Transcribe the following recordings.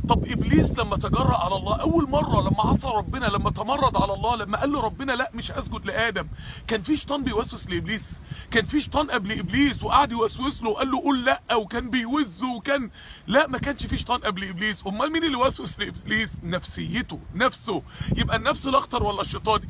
طب ابليس لما تجرأ على الله اول مرة لما عصى ربنا لما تمرد على الله لما قال له ربنا لا مش هسجد لادم كان في شيطان بيوسوس لابليس كان في شيطان قبل ابليس وقعد يوسوس له وقال له قول لا وكان بيوزه وكان لا ما كانش في شيطان قبل ابليس امال مين اللي وسوس لابليس نفسيته نفسه يبقى النفس الاخطر ولا الشيطان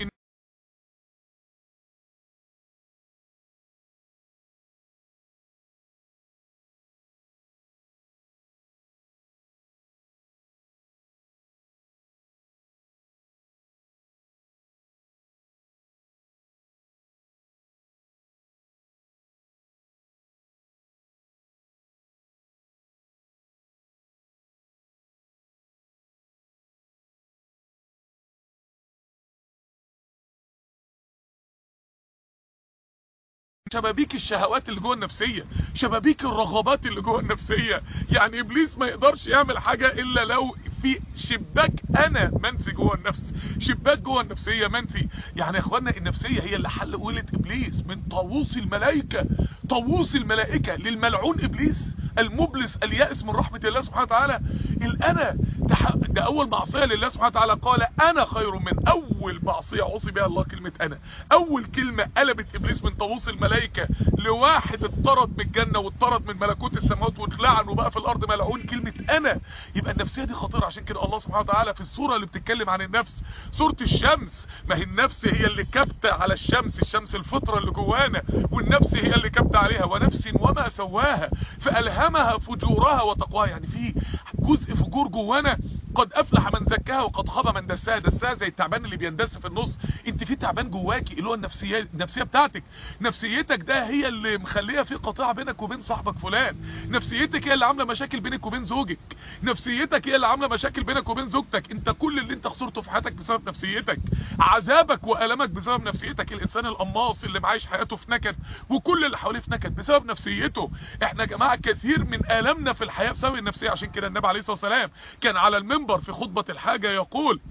شبابيك الشهوات اللي جوه النفسية شبابيك الرغبات اللي جوه النفسية يعني ابليس ما يقدرش يعمل حاجة الا لو في شباك انا منسي جوه النفس شباك جوه النفسية منسي يعني يا اخوانا النفسية هي اللي حل قولة ابليس من طاووس الملائكة طاووس الملائكة للملعون ابليس المبلس اليائس من رحمة الله سبحانه وتعالى الانا ده اول معصية لله سبحانه وتعالى قال انا خير من اول معصية عصي بها الله كلمة انا اول كلمة قلبت ابليس من طاووس الملائكة لواحد اتطرد من الجنة واتطرد من ملكوت السماوات واتلعن وبقى في الارض ملعون كلمة انا يبقى النفسية دي خطيرة عشان كده الله سبحانه وتعالى في السورة اللي بتتكلم عن النفس سورة الشمس ما هي النفس هي اللي كبتة على الشمس الشمس الفطرة اللي جوانا والنفس هي اللي كبتة عليها ونفس وما سواها فألهمها فجورها وتقواها يعني في جزء فجور جوانا قد افلح من زكاها وقد خاب من دساها دساها زي التعبان اللي بيندس في النص انت في تعبان جواكي اللي هو النفسيه النفسيه بتاعتك نفسيتك ده هي اللي مخليه في قطاع بينك وبين صاحبك فلان نفسيتك هي اللي عامله مشاكل بينك وبين زوجك نفسيتك هي اللي عامله مشاكل بينك وبين زوجتك انت كل اللي انت خسرته في حياتك بسبب نفسيتك عذابك والمك بسبب نفسيتك الانسان القماص اللي معايش حياته في نكد وكل اللي حواليه في نكد بسبب نفسيته احنا يا جماعه كثير من الامنا في الحياه بسبب النفسيه عشان كده النبي عليه الصلاه والسلام كان على المنبر في خطبه الحاجه يقول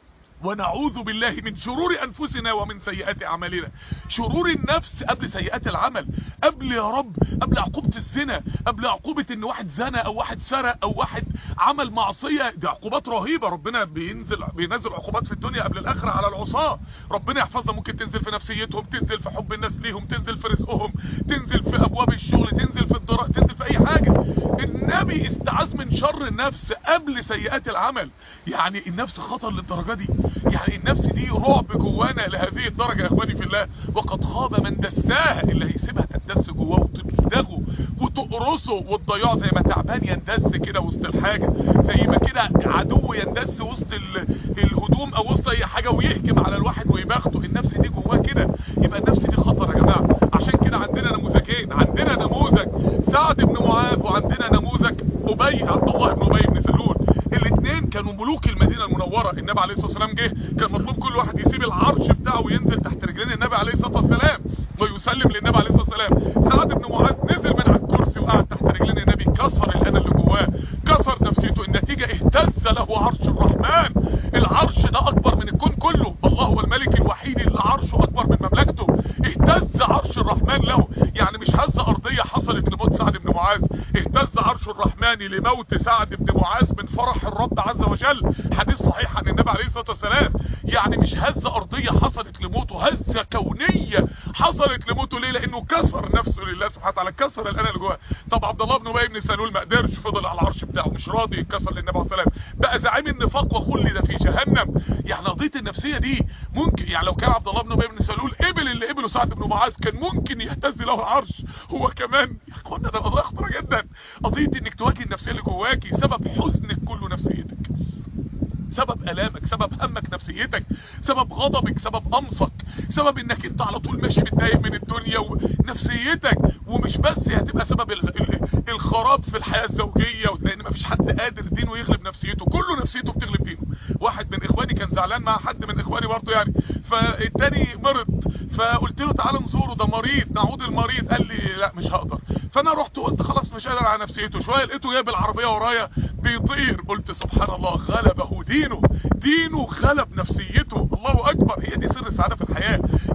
ونعوذ بالله من شرور انفسنا ومن سيئات اعمالنا شرور النفس قبل سيئات العمل قبل يا رب قبل عقوبة الزنا قبل عقوبة ان واحد زنى او واحد سرق او واحد عمل معصية دي عقوبات رهيبة ربنا بينزل بينزل عقوبات في الدنيا قبل الاخرة على العصاة ربنا يحفظنا ممكن تنزل في نفسيتهم تنزل في حب الناس ليهم تنزل في رزقهم تنزل في ابواب الشغل تنزل في الدراء تنزل في اي حاجة النبي استعاذ من شر النفس قبل سيئات العمل يعني النفس خطر للدرجة دي يعني النفس دي رعب جوانا لهذه الدرجة يا اخواني في الله وقد خاب من دساها اللي هيسيبها تندس جواه وتدغه وتقرصه وتضيعه زي ما تعبان يندس كده وسط الحاجة زي ما كده عدو يندس وسط الهدوم او وسط اي حاجة ويهجم على الواحد ويباخته النفس دي جواه كده يبقى النفس دي خطر يا جماعة عشان كده عندنا نموذجين عندنا نموذج سعد بن معاذ وعندنا نموذج ابي عبد الله بن ابي بن سلول الاثنين كانوا ملوك المدينة المنورة النبي عليه الصلاة والسلام جه كان مطلوب كل واحد يسيب العرش بتاعه وينزل تحت رجلين النبي عليه الصلاة والسلام ويسلم للنبي عليه الصلاة والسلام سعد بن معاذ نزل من على الكرسي وقعد تحت رجلين النبي كسر الانا اللي جواه كسر نفسيته النتيجة اهتز له عرش الرحمن العرش ده اكبر من الكون كله الله هو الملك الوحيد اللي عرشه اكبر من مملكته اهتز عرش الرحمن له يعني مش هزة ارضية حصلت لموت سعد بن معاذ اهتز عرش الرحمن لموت سعد بن معاذ من فرح الرب عز وجل حديث صحيح عن النبي عليه الصلاة والسلام يعني مش هزة ارضية حصلت لموته هزة كونية حصلت لموته ليه لانه كسر نفسه لله سبحانه وتعالى كسر الانا اللي جواه طب عبد الله بن ابي بن سلول ما قدرش فضل على العرش بتاعه مش راضي يتكسر للنبي عليه الصلاه والسلام بقى زعيم النفاق وخلد في جهنم يعني قضيه النفسيه دي ممكن يعني لو كان عبد الله بن ابي بن سلول قبل اللي قبله سعد بن معاذ كان ممكن يهتز له العرش هو كمان يا اخوانا ده قضيه خطيره جدا قضيه انك تواجه النفسيه اللي جواكي سبب حزنك كله نفسيتك سبب الامك سبب همك نفسيتك سبب غضبك سبب قمصك سبب انك انت على طول ماشي متضايق من الدنيا ونفسيتك ومش بس هتبقى سبب ال ال الخراب في الحياة الزوجية لان مفيش حد قادر دينه يغلب نفسيته كله نفسيته بتغلب دينه واحد من اخواني كان زعلان مع حد من اخواني برضه يعني فالتاني مرض فقلت له تعالى نزوره ده مريض نعود المريض قال لي لا مش هقدر فانا رحت وقلت خلاص مش قادر على نفسيته شويه لقيته جايب العربيه ورايا بيطير قلت سبحان الله غلبه دينه دينه غلب نفسيته الله اكبر هي دي سر السعاده في الحياه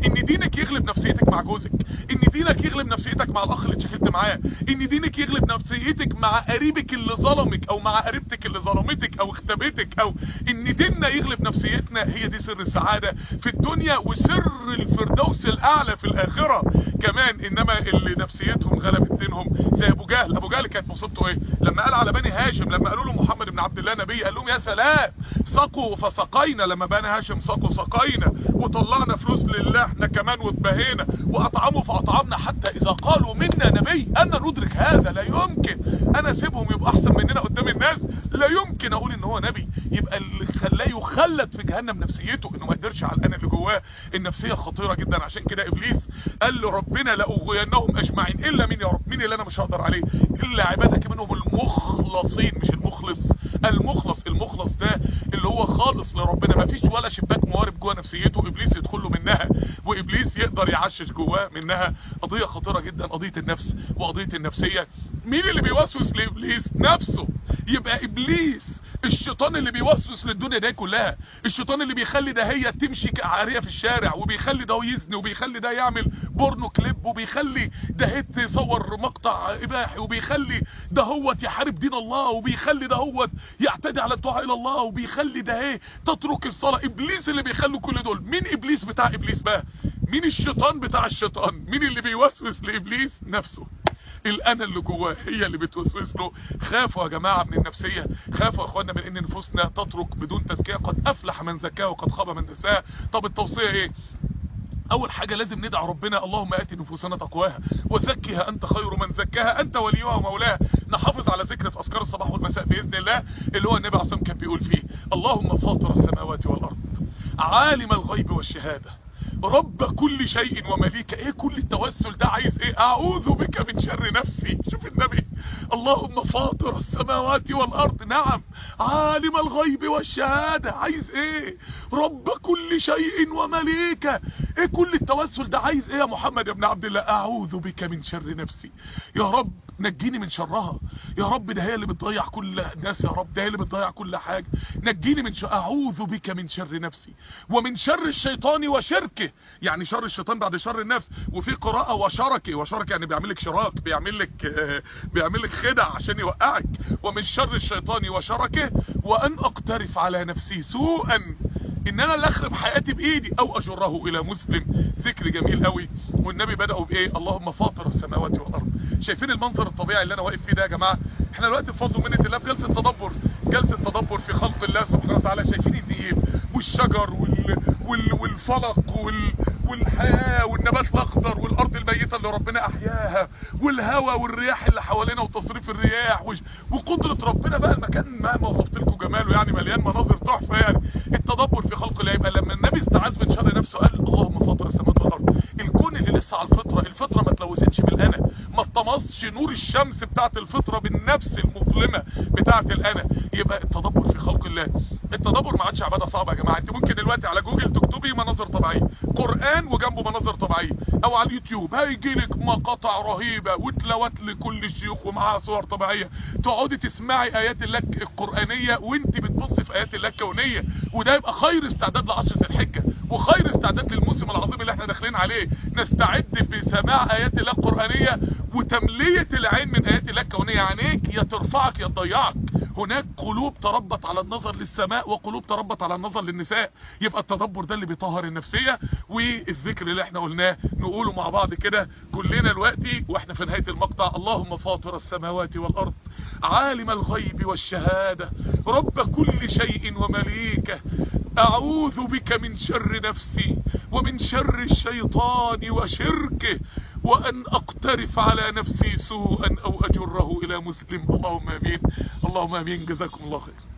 ان دينك يغلب نفسيتك مع جوزك ان دينك يغلب نفسيتك مع الاخ اللي اتشكلت معاه ان دينك يغلب نفسيتك مع قريبك اللي ظلمك او مع قريبتك اللي ظلمتك او اختبتك او ان ديننا يغلب نفسيتنا هي دي سر السعادة في الدنيا وسر الفردوس الاعلى في الاخرة كمان انما اللي نفسيتهم غلبت دينهم زي ابو جهل ابو جهل كانت مصيبته ايه لما قال على بني هاشم لما قالوا له محمد بن عبد الله نبي قال لهم يا سلام سقوا فسقينا لما بني هاشم سقوا سقينا وطلعنا فلوس لله احنا كمان واتبهينا واطعموا فاطعمنا حتى اذا قالوا منا نبي انا ندرك هذا لا يمكن انا اسيبهم يبقى احسن مننا قدام الناس لا يمكن اقول ان هو نبي يبقى اللي خلاه يخلد في جهنم نفسيته انه ما قدرش على الانا اللي جواه النفسيه خطيره جدا عشان كده ابليس قال له ربنا لاغوينهم اجمعين الا مين يا رب مين اللي انا مش هقدر عليه الا عبادك منهم المخلصين مش المخلص المخلص المخلص ده اللي هو خالص لربنا ما فيش ولا شباك موارب جوه نفسيته ابليس يدخل له منها وابليس يقدر يعشش جواه منها قضيه خطيره جدا قضيه النفس وقضيه النفسيه مين اللي بيوسوس لابليس نفسه يبقى ابليس الشيطان اللي بيوسوس للدنيا دي كلها الشيطان اللي بيخلي ده هي تمشي عاريه في الشارع وبيخلي ده يزني وبيخلي ده يعمل بورنو كليب وبيخلي ده هي تصور مقطع اباحي وبيخلي ده هو يحارب دين الله وبيخلي ده هو يعتدي على الدعاء الى الله وبيخلي ده ايه تترك الصلاه ابليس اللي بيخلوا كل دول مين ابليس بتاع ابليس بقى مين الشيطان بتاع الشيطان مين اللي بيوسوس لابليس نفسه الانا اللي جواه هي اللي بتوسوس له خافوا يا جماعه من النفسيه خافوا يا اخوانا من ان نفوسنا تترك بدون تزكيه قد افلح من زكاها وقد خاب من دساها طب التوصيه ايه اول حاجة لازم ندعي ربنا اللهم اتي نفوسنا تقواها وزكها انت خير من زكاها انت وليها ومولاها نحافظ على ذكر في اذكار الصباح والمساء باذن الله اللي هو النبي عليه كان بيقول فيه اللهم فاطر السماوات والارض عالم الغيب والشهاده رب كل شيء ومليك ايه كل التوسل ده عايز ايه اعوذ بك من شر نفسي شوف النبي اللهم فاطر السماوات والارض نعم عالم الغيب والشهادة عايز ايه رب كل شيء ومليكه ايه كل التوسل ده عايز ايه يا محمد يا ابن عبد الله اعوذ بك من شر نفسي يا رب نجيني من شرها يا رب ده هي اللي بتضيع كل الناس يا رب ده هي اللي بتضيع كل حاجة نجيني من شر اعوذ بك من شر نفسي ومن شر الشيطان وشركه يعني شر الشيطان بعد شر النفس وفي قراءة وشركه وشركه يعني بيعمل لك شراك بيعمل لك بيعمل لك خدع عشان يوقعك ومن شر الشيطان وشركه وان اقترف على نفسي سوءا ان انا اللي اخرب حياتي بايدي او اجره الى مسلم ذكر جميل قوي والنبي بدأوا بايه اللهم فاطر السماوات والارض شايفين المنظر الطبيعي اللي انا واقف فيه ده يا جماعه احنا دلوقتي بفضل ومنه الله في جلسه تدبر جلسه تدبر في خلق الله سبحانه وتعالى شايفين النيل والشجر وال... وال... والفلق وال... والحياه والنبات الاخضر والارض الميته اللي ربنا احياها والهواء والرياح اللي حوالينا وتصريف الرياح و... وقدره ربنا بقى المكان ما وصفت لكم جماله يعني مليان مناظر تحفه يعني التدبر في خلق الله يبقى لما النبي استعاذ من شر نفسه قال اللهم فاطر السماوات والارض الكون اللي لسه على الفطره الفطره ما اتلوثتش بالانا ما اتطمسش نور الشمس بتاعت الفطره بالنفس المظلمه بتاعت الانا يبقى التدبر في خلق الله التدبر ما عادش عباده صعبه يا جماعه انت ممكن دلوقتي على جوجل تكتبي مناظر طبيعيه قران وجنبه مناظر طبيعيه او على اليوتيوب هيجي لك مقاطع رهيبه وتلاوات لكل الشيوخ ومعاها صور طبيعيه تقعدي تسمعي ايات الله القرانيه وانت بتبصي في ايات الله الكونيه وده يبقى خير استعداد لعشره الحجه وخير استعداد للموسم العظيم اللي احنا داخلين عليه نستعد بسماع ايات الله القرانيه وتمليه العين من ايات الله الكونيه عينيك يا ترفعك يا تضيعك هناك قلوب تربط على النظر للسماء وقلوب تربط على النظر للنساء يبقى التدبر ده اللي بيطهر النفسية والذكر اللي احنا قلناه نقوله مع بعض كده كلنا دلوقتي واحنا في نهاية المقطع اللهم فاطر السماوات والارض عالم الغيب والشهادة رب كل شيء ومليكه اعوذ بك من شر نفسي ومن شر الشيطان وشركه وان اقترف على نفسي سوءا او اجره الى مسلم اللهم امين اللهم امين جزاكم الله خير